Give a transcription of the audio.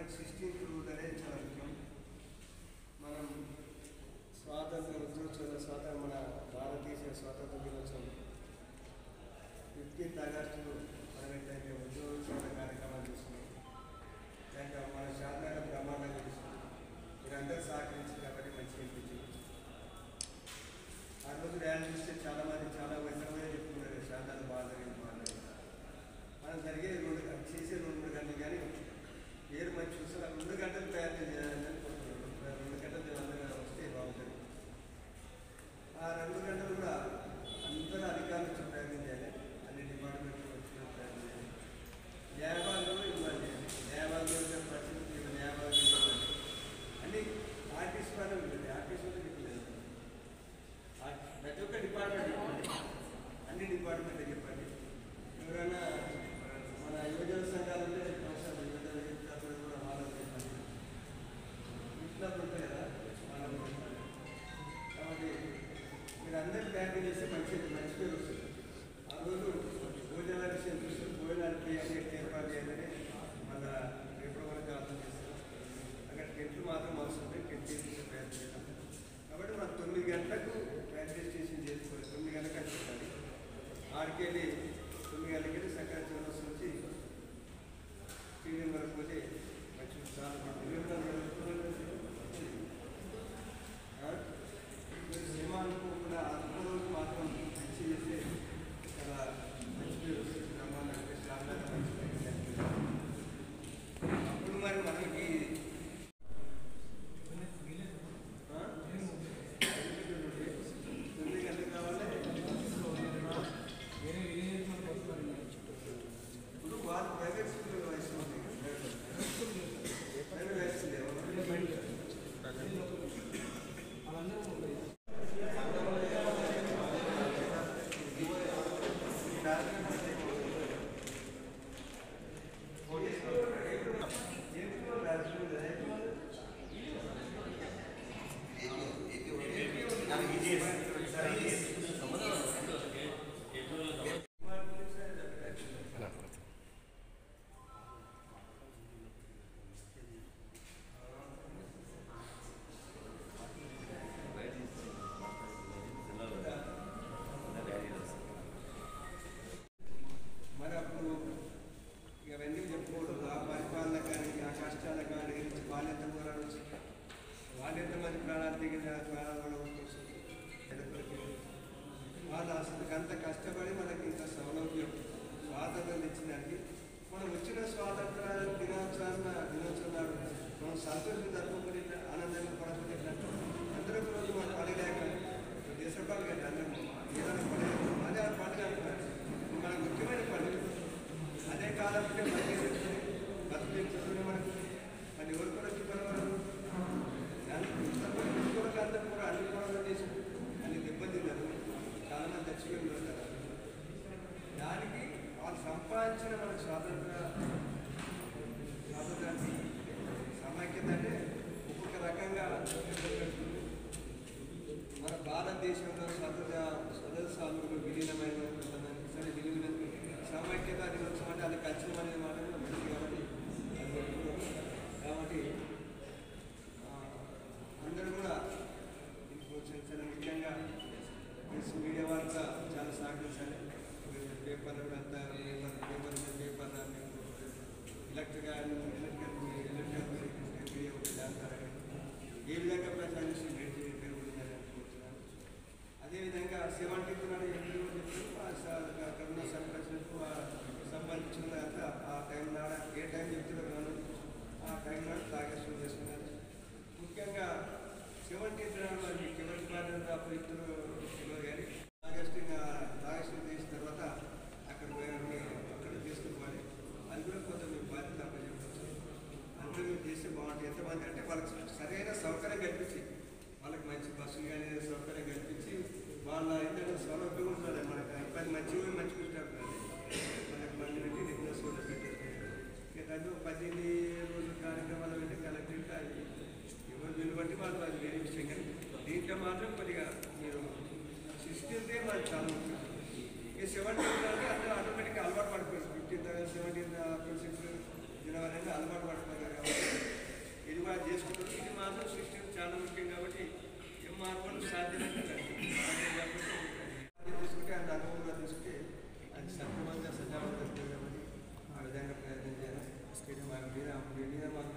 Sixteenth rule అనేది చాలా ముఖ్యం మనం స్వాతంత్ర ఉద్యోగ స్వాతంత్ర మన భారతదేశ స్వాతంత్ర దినోత్సవం ఫిఫ్టీన్త్ ఆగస్టు మనం ఎట్లయితే ఉద్యోగ కార్యక్రమాలు చేస్తున్నాం దాంట్లో మన శారదాల బ్రహ్మాండంగా చేస్తున్నాం మీరందరూ సహకరించి కాబట్టి మంచిగా అనిపించింది ఆ రోజు ర్యాలీ చూస్తే చాలా మంది చాలా వైద్యంగా చెప్తున్నారు శారదాలు బాగా జరిగింది బాగా జరిగింది మనం జరిగే రెండు గంటలు చేసే రెండు మూడు గంటలు కానీ ఏరు మంచి చూస్తే నాకు రెండు గంటలు తయారు చేయాలని అనుకుంటున్నాను రెండు గంటలు జనాలుగా వస్తే బాగుంటుంది ఆ రెండు గంటలు కూడా అందరూ అధికారులు వచ్చి ప్రయత్నం చేయాలి అన్ని డిపార్ట్మెంట్లు వచ్చి ప్రయత్నం చేయాలి న్యాయవాదులు ఇవ్వాలి న్యాయవాదులు యొక్క పరిస్థితి ఇవ్వాలి న్యాయవాదులు ఇవ్వాలి అన్ని ఆర్టీసీ వాళ్ళు ఇవ్వాలి ఆర్టీసీ వాళ్ళు చెప్పలేదు ప్రతి ఒక్క డిపార్ట్మెంట్ చెప్పండి అన్ని డిపార్ట్మెంట్ చెప్పండి ఎవరైనా మన యువజన సంఘాలు ఉంటే అవసరం యువజన విద్యార్థులు కూడా వాళ్ళకి చెప్పండి ఇట్లా ఉంటాయి కదా వాళ్ళకి చెప్పండి కాబట్టి మీరు అందరూ ప్లాన్ చేస్తే మంచి మంచి పేరు వస్తుంది ఆ రోజు భోజనాల విషయం చూసి భోజనాలకి అన్ని ఏర్పాటు చేయాలని మళ్ళా రేపటి వరకు అర్థం చేస్తాం అక్కడ టెంట్లు మాత్రం అవసరం ఉంటాయి టెంట్ చేసే ప్రయత్నం చేద్దాం కాబట్టి మనం తొమ్మిది గంటలకు రైల్వే స్టేషన్ చేసుకోవాలి తొమ్మిది గంటలకు అని చెప్పాలి ఆడికి వెళ్ళి తొమ్మిది గంటలకి వెళ్ళి సకాల చివరి నుంచి స్టేడియం వరకు పోతే మంచి చాలా ఆ? మీరు సినిమా అనుకోకుండా అర్థం రోజు మాత్రం మంచి చేస్తే చాలా మంచి పేరు వస్తుంది బ్రహ్మాండ అంటే శారదాగా మంచి పేరు వస్తుంది. అప్పుడు మరి మనకి ఆ? తొమ్మిది గంటలకు కావాలి ఇప్పుడు వాళ్ళు ప్రైవేట్ స్కూల్ వయసు ఉంది ప్రైవేట్ వయసు లేవు మరి అప్పుడు ఇక అవన్నీ చెప్పుకోవడం ఆ పరిపాలన కానీ ఆ కష్టాల కానీ వాళ్ళు ఎంత పోరాడు వాళ్ళు ఎంతమంది ప్రాణాలు దిగిన ప్రాణాలు కూడా వస్తుంది వాళ్ళు అసలు అంత కష్టపడి మనకి ఇంత సౌలభ్యం స్వాతంత్రం ఇచ్చినానికి మనం వచ్చిన స్వాతంత్ర దినోత్సవాన్న దినోత్సవం నాడు మనం సంతోషం జరుపుకుని ఆనందంగా పడకుండా అందరూ ఒక రోజు మన పడలేక దేశపాలు కానీ అందరం ఏదైనా పడలేక అదే ఆ పండుగ అనుకున్నారు. మన ముఖ్యమైన పండుగ అదే కాలంలో మళ్ళీ బతుకుని మనకు మరి ఎవరు కూడా చెప్పిన మనకు కూడా అందరూ కూడా అన్ని పనులు చేసి అన్ని దెబ్బతిన్నారు చాలా మంది చచ్చిపోయి ఉంటారు దానికి వాళ్ళు సంపాదించిన మన స్వాతంత్ర స్వాతంత్రాన్ని సమైక్యత అంటే ఒక్కొక్క రకంగా మన భారతదేశంలో స్వతంత్ర సదస్సాలు విలీనమైన కొంతమంది సరే విలీన సమైక్యత దినోత్సవం అంటే అది ఖచ్చితం అనేది మాట కూడా మంచిది కాబట్టి అది ఒప్పుకోరు. కాబట్టి ఆ, అందరూ కూడా దీనికి ప్రోత్సహించాలి ముఖ్యంగా ప్రెస్ మీడియా వాళ్ళు కూడా చాలా సహకరించాలి పేపర్ అంతా paper paper paper electric electrical electrical media ఒకటి దాని ద్వారా ఏ విధంగా ప్రచారం రేట్ పెరుగుతుందని అనుకుంటున్నాను అదేవిధంగా సెవెంటీన్త్ నాడు ఎంపీ చెప్పారు కరోనా సంరక్షణకు సంబంధించిన అంతా ఆ టైం నాడ ఏ టైం చెప్తున్నారు మనం ఆ టైం నాడు తాగేశ్వరం చేసుకున్నారు ముఖ్యంగా సెవెంటీన్త్ నాడు మరి ఎవరి బాధ్యత అప్పుడు తెలియదు కానీ ఆగస్టు తాగేశ్వరం చేసిన తర్వాత అక్కడ పోయి అక్కడ తీసుకుపోవాలి అది కూడా కొంత మీ బాధ్యత అప్పచెప్పచ్చు అందరూ మీరు చేస్తే బాగుంటుంది ఎంతమంది అంటే వాళ్ళకి సరైన సౌకర్యం కల్పించి వాళ్ళకి మంచి బస్సులు కానీ ఏదైనా సౌకర్యం కల్పించి వాళ్ళ ఇంటర్ సౌలభ్యం ఉంటుంది మనకి ఇబ్బంది మంచిగా మంచిగా ఉంటారు మనకి మంది పెట్టి రిక్వెస్ట్ కూడా పెట్టారు ఇక దాంట్లో పద్దెనిమిది రోజుల కార్యక్రమాలు పెట్టి కలెక్టరేట్ అది ఎవరు వీళ్ళు బట్టి వాళ్ళు అది వేరే విషయం కానీ దీంట్లో మాత్రం కొద్దిగా మీరు సిక్స్టీన్తే మనకి చాలా ముఖ్యం ఇక సెవెంటీన్త్ అంటే అందరూ ఆటోమేటిక్గా అలవాటు పడిపోయింది ఫిఫ్టీన్త్ సెవెంటీన్త్ ట్వంటీ సిక్స్ జనవరి అంటే అలవాటు పడిపోయారు కాబట్టి చాలా ముఖ్యం కాబట్టి ఎంఆర్ఓలు సాధ్యమైనంత సాధ్యం కాకపోతే తీసుకుంటే అంత అనుభవంగా తీసుకుంటే అది సక్రమంగా సజావుగా జరుగుతుంది కాబట్టి ఆ విధంగా ప్రయత్నం చేయాలి మా మీద మీ మీద మాకు